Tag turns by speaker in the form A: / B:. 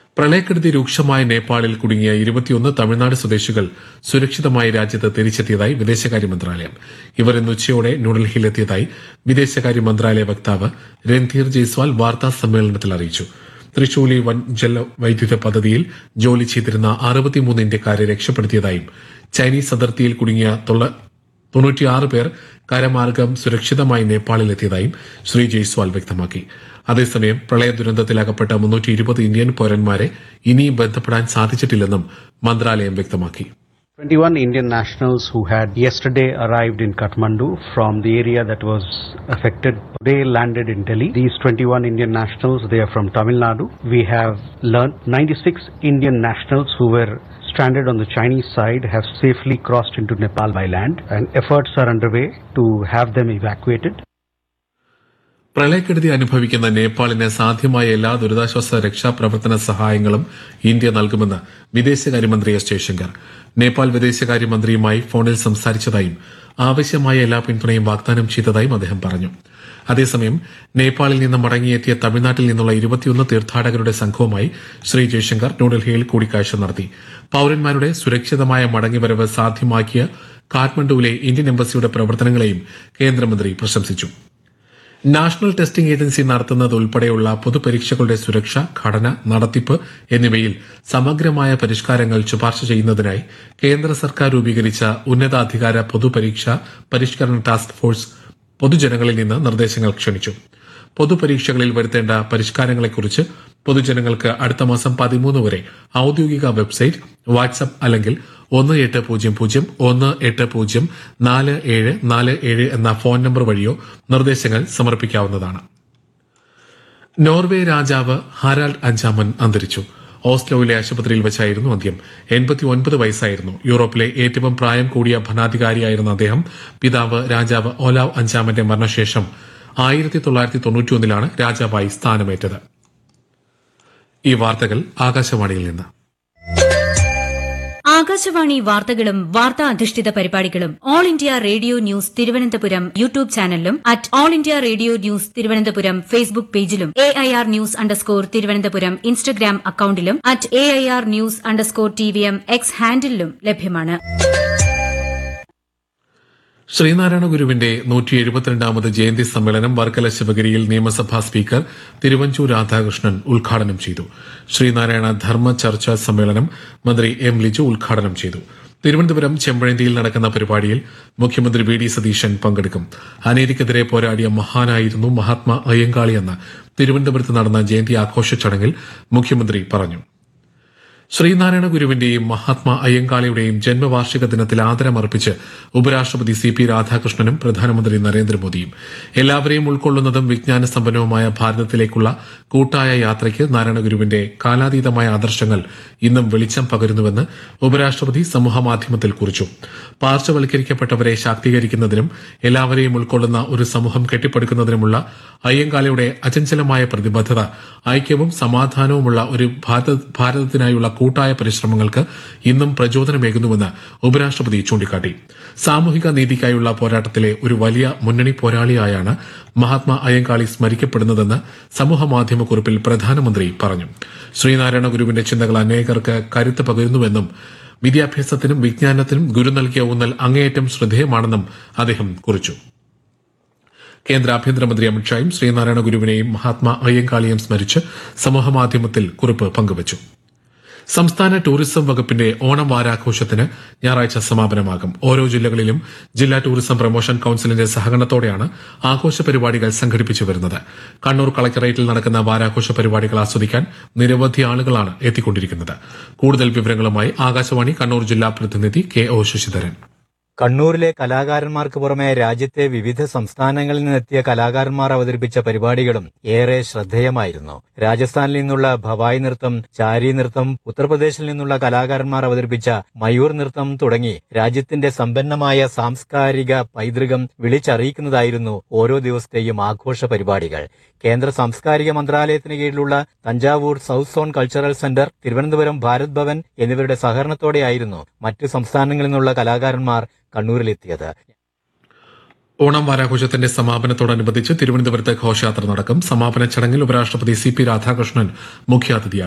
A: പ്രളയക്കെടുതി രൂക്ഷമായ നേപ്പാളിൽ കുടുങ്ങിയ ഇരുപത്തിയൊന്ന് തമിഴ്നാട് സ്വദേശികൾ സുരക്ഷിതമായി രാജ്യത്ത് തിരിച്ചെത്തിയതായി വിദേശകാര്യ മന്ത്രാലയം ഇവർ ഇന്ന് ഉച്ചയോടെ ന്യൂഡൽഹിയിലെത്തിയതായി വിദേശകാര്യ മന്ത്രാലയ വക്താവ് രൺധീർ ജയ്സ്വാൾ വാർത്താ സമ്മേളനത്തിൽ അറിയിച്ചു തൃശൂലി വൻ ജല വൈദ്യുത പദ്ധതിയിൽ ജോലി ചെയ്തിരുന്ന അറുപത്തിമൂന്ന് ഇന്ത്യക്കാരെ രക്ഷപ്പെടുത്തിയതായും ചൈനീസ് അതിർത്തിയിൽ കുടുങ്ങിയ തൊള്ള- തൊണ്ണൂറ്റിയാറ് പേർ കരമാർഗം സുരക്ഷിതമായി നേപ്പാളിലെത്തിയതായും ശ്രീ ജയ്സ്വാൾ വ്യക്തമാക്കി അതേസമയം പ്രളയ ദുരന്തത്തിൽ അകപ്പെട്ട മുന്നൂറ്റി ഇരുപത് ഇന്ത്യൻ പൌരന്മാരെ ഇനിയും ബന്ധപ്പെടാൻ സാധിച്ചിട്ടില്ലെന്നും മന്ത്രാലയം വ്യക്തമാക്കി
B: 21 Indian nationals who had yesterday arrived in Kathmandu from the area that was affected. They landed in Delhi. These 21 Indian nationals, they are from Tamil Nadu. We have learned 96 Indian nationals who were stranded on the Chinese side have safely crossed into Nepal by land and efforts are underway to have them evacuated.
A: പ്രളയക്കെടുതി അനുഭവിക്കുന്ന നേപ്പാളിന് സാധ്യമായ എല്ലാ ദുരിതാശ്വാസ രക്ഷാപ്രവർത്തന സഹായങ്ങളും India നൽകുമെന്ന് വിദേശകാര്യമന്ത്രി S Jaishankar Nepal വിദേശകാര്യമന്ത്രിയുമായി ഫോണിൽ സംസാരിച്ചതായും ആവശ്യമായ എല്ലാ പിന്തുണയും വാഗ്ദാനം ചെയ്തതായും അദ്ദേഹം പറഞ്ഞു അതേസമയം നേപ്പാളിൽ നിന്ന് മടങ്ങിയെത്തിയ തമിഴ്നാട്ടിൽ നിന്നുള്ള ഇരുപത്തിയൊന്ന് തീർത്ഥാടകരുടെ സംഘവുമായി ശ്രീ ജയശങ്കർ ന്യൂഡൽഹിയിൽ കൂടിക്കാഴ്ച നടത്തി പൌരന്മാരുടെ സുരക്ഷിതമായ മടങ്ങിവരവ് സാധ്യമാക്കിയ കാഠ്മണ്ഡുവിലെ ഇന്ത്യൻ എംബസിയുടെ പ്രവർത്തനങ്ങളെയും കേന്ദ്രമന്ത്രി പ്രശംസിച്ചു നാഷണൽ ടെസ്റ്റിംഗ് ഏജൻസി നടത്തുന്നത് ഉൾപ്പെടെയുള്ള പൊതുപരീക്ഷകളുടെ സുരക്ഷ ഘടന നടത്തിപ്പ് എന്നിവയിൽ സമഗ്രമായ പരിഷ്കാരങ്ങൾ ശുപാർശ ചെയ്യുന്നതിനായി കേന്ദ്ര സർക്കാർ രൂപീകരിച്ച ഉന്നതാധികാര പൊതുപരീക്ഷ പരിഷ്കരണ ടാസ്ക് ഫോഴ്സ് പൊതുജനങ്ങളിൽ നിന്ന് നിർദ്ദേശങ്ങൾ ക്ഷണിച്ചു പൊതുപരീക്ഷകളിൽ വരുത്തേണ്ട പരിഷ്കാരങ്ങളെക്കുറിച്ച് പൊതുജനങ്ങൾക്ക് അടുത്ത മാസം പതിമൂന്ന് വരെ ഔദ്യോഗിക വെബ്സൈറ്റ് വാട്സ്ആപ്പ് അല്ലെങ്കിൽ ഒന്ന് എട്ട് പൂജ്യം പൂജ്യം ഒന്ന് എട്ട് പൂജ്യം നാല് ഏഴ് നാല് ഏഴ് എന്ന ഫോൺ നമ്പർ വഴിയോ നിർദ്ദേശങ്ങൾ സമർപ്പിക്കാവുന്നതാണ് നോർവേ രാജാവ് ഹാരാൾഡ് അഞ്ചാമൻ അന്തരിച്ചു ഓസ്ലോയിലെ ആശുപത്രിയിൽ വെച്ചായിരുന്നു അന്ത്യം എൺപത്തിയൊൻപത് വയസ്സായിരുന്നു യൂറോപ്പിലെ ഏറ്റവും പ്രായം കൂടിയ ഭരണാധികാരിയായിരുന്ന അദ്ദേഹം പിതാവ് രാജാവ് ഓലാവ് അഞ്ചാമന്റെ മരണശേഷം ആയിരത്തി തൊള്ളായിരത്തി തൊണ്ണൂറ്റിയൊന്നിലാണ് രാജാവായി സ്ഥാനമേറ്റത് ഈ വാർത്തകൾ ആകാശവാണിയിൽ നിന്ന്
C: ആകാശവാണി വാർത്തകളും വാർത്താ അധിഷ്ഠിത പരിപാടികളും All India Radio News Thiruvananthapuram YouTube ചാനലിലും at All India Radio News Thiruvananthapuram Facebook പേജിലും A I R news underscore Thiruvananthapuram Instagram അക്കൌണ്ടിലും at A I R news underscore T V M X ഹാൻഡിലും ലഭ്യമാണ്
A: ശ്രീനാരായണ ഗുരുവിന്റെ നൂറ്റി എഴുപത്തിരണ്ടാമത് ജയന്തി സമ്മേളനം വർക്കല ശിവഗിരിയിൽ നിയമസഭാ സ്പീക്കർ തിരുവഞ്ചൂർ രാധാകൃഷ്ണൻ ഉദ്ഘാടനം ചെയ്തു ശ്രീനാരായണ ധർമ്മ ചർച്ചാ സമ്മേളനം മന്ത്രി എം ലിജു ഉദ്ഘാടനം ചെയ്തു തിരുവനന്തപുരം ചെമ്പഴന്തിയിൽ നടക്കുന്ന പരിപാടിയിൽ മുഖ്യമന്ത്രി വി ഡി സതീശൻ പങ്കെടുക്കും അനീതിക്കെതിരെ പോരാടിയ മഹാനായിരുന്നു മഹാത്മാ അയ്യങ്കാളിയെന്ന് തിരുവനന്തപുരത്ത് നടന്ന ജയന്തി ആഘോഷ ചടങ്ങിൽ മുഖ്യമന്ത്രി പറഞ്ഞു ശ്രീനാരായണ ഗുരുവിന്റെയും മഹാത്മാ അയ്യങ്കാളിയുടെയും ജന്മവാർഷിക ദിനത്തിൽ ആദരമർപ്പിച്ച് ഉപരാഷ്ട്രപതി സി പി രാധാകൃഷ്ണനും പ്രധാനമന്ത്രി നരേന്ദ്രമോദിയും എല്ലാവരെയും ഉൾക്കൊള്ളുന്നതും വിജ്ഞാന സമ്പന്നവുമായ ഭാരതത്തിലേക്കുള്ള കൂട്ടായ യാത്രയ്ക്ക് നാരായണ ഗുരുവിന്റെ കാലാതീതമായ ആദർശങ്ങൾ ഇന്നും വെളിച്ചം പകരുന്നുവെന്ന് ഉപരാഷ്ട്രപതി സമൂഹമാധ്യമത്തിൽ കുറിച്ചു പാർശ്വവൽക്കരിക്കപ്പെട്ടവരെ ശാക്തീകരിക്കുന്നതിനും എല്ലാവരെയും ഉൾക്കൊള്ളുന്ന ഒരു സമൂഹം കെട്ടിപ്പടുക്കുന്നതിനുമുള്ള അയ്യങ്കാളിയുടെ അചഞ്ചലമായ പ്രതിബദ്ധത ഐക്യവും സമാധാനവുമുള്ള ഒരു ഭാരത- ഭാരതത്തിനായുള്ള കൂട്ടായ പരിശ്രമങ്ങൾക്ക് ഇന്നും പ്രചോദനമേകുന്നുവെന്ന് ഉപരാഷ്ട്രപതി ചൂണ്ടിക്കാട്ടി സാമൂഹിക നീതിക്കായുള്ള പോരാട്ടത്തിലെ ഒരു വലിയ മുന്നണി പോരാളിയായാണ് മഹാത്മാ അയ്യങ്കാളി സ്മരിക്കപ്പെടുന്നതെന്ന് സമൂഹമാധ്യമക്കുറിപ്പിൽ പ്രധാനമന്ത്രി പറഞ്ഞു ശ്രീനാരായണ ഗുരുവിന്റെ ചിന്തകൾ അനേകർക്ക് കരുത്ത് പകരുന്നുവെന്നും വിദ്യാഭ്യാസത്തിനും വിജ്ഞാനത്തിനും ഗുരു നൽകിയ ഊന്നൽ അങ്ങേയറ്റം ശ്രദ്ധേയമാണെന്നും അദ്ദേഹം കുറിച്ചു കേന്ദ്ര ആഭ്യന്തരമന്ത്രി അമിത്ഷായും ശ്രീനാരായണ ഗുരുവിനെയും മഹാത്മാ അയ്യങ്കാളിയും സ്മരിച്ച് സമൂഹമാധ്യമത്തിൽ കുറിപ്പ് പങ്കുവച്ചു സംസ്ഥാന ടൂറിസം വകുപ്പിന്റെ ഓണം വാരാഘോഷത്തിന് ഞായറാഴ്ച സമാപനമാകും ഓരോ ജില്ലകളിലും ജില്ലാ ടൂറിസം പ്രൊമോഷൻ കൌൺസിലിന്റെ സഹകരണത്തോടെയാണ് ആഘോഷ പരിപാടികൾ സംഘടിപ്പിച്ചു വരുന്നത് കണ്ണൂർ കളക്ടറേറ്റിൽ നടക്കുന്ന വാരാഘോഷ പരിപാടികൾ ആസ്വദിക്കാൻ നിരവധി ആളുകളാണ് എത്തിക്കൊണ്ടിരിക്കുന്നത് കൂടുതൽ വിവരങ്ങളുമായി ആകാശവാണി കണ്ണൂർ ജില്ലാ പ്രതിനിധി കെ ഒ ശശിധരൻ
D: കണ്ണൂരിലെ കലാകാരന്മാർക്ക് പുറമെ രാജ്യത്തെ വിവിധ സംസ്ഥാനങ്ങളിൽ നിന്നെത്തിയ കലാകാരന്മാർ അവതരിപ്പിച്ച പരിപാടികളും ഏറെ ശ്രദ്ധേയമായിരുന്നു രാജസ്ഥാനിൽ നിന്നുള്ള ഭവായ് നൃത്തം ചാരി നൃത്തം ഉത്തർപ്രദേശിൽ നിന്നുള്ള കലാകാരന്മാർ അവതരിപ്പിച്ച മയൂർ നൃത്തം തുടങ്ങി രാജ്യത്തിന്റെ സമ്പന്നമായ സാംസ്കാരിക പൈതൃകം വിളിച്ചറിയിക്കുന്നതായിരുന്നു ഓരോ ദിവസത്തെയും ആഘോഷ പരിപാടികൾ കേന്ദ്ര സാംസ്കാരിക മന്ത്രാലയത്തിന് കീഴിലുള്ള Thanjavur South Zone Cultural Centre Thiruvananthapuram Bharat Bhavan എന്നിവരുടെ സഹകരണത്തോടെയായിരുന്നു മറ്റു സംസ്ഥാനങ്ങളിൽ നിന്നുള്ള കലാകാരന്മാർ കണ്ണൂരിലെത്തിയത്
A: ഓണം വാരാഘോഷത്തിന്റെ സമാപനത്തോടനുബന്ധിച്ച് തിരുവനന്തപുരത്ത് ഘോഷയാത്ര നടക്കും സമാപന ചടങ്ങിൽ ഉപരാഷ്ട്രപതി സി പി രാധാകൃഷ്ണൻ മുഖ്യാതിഥിയാകും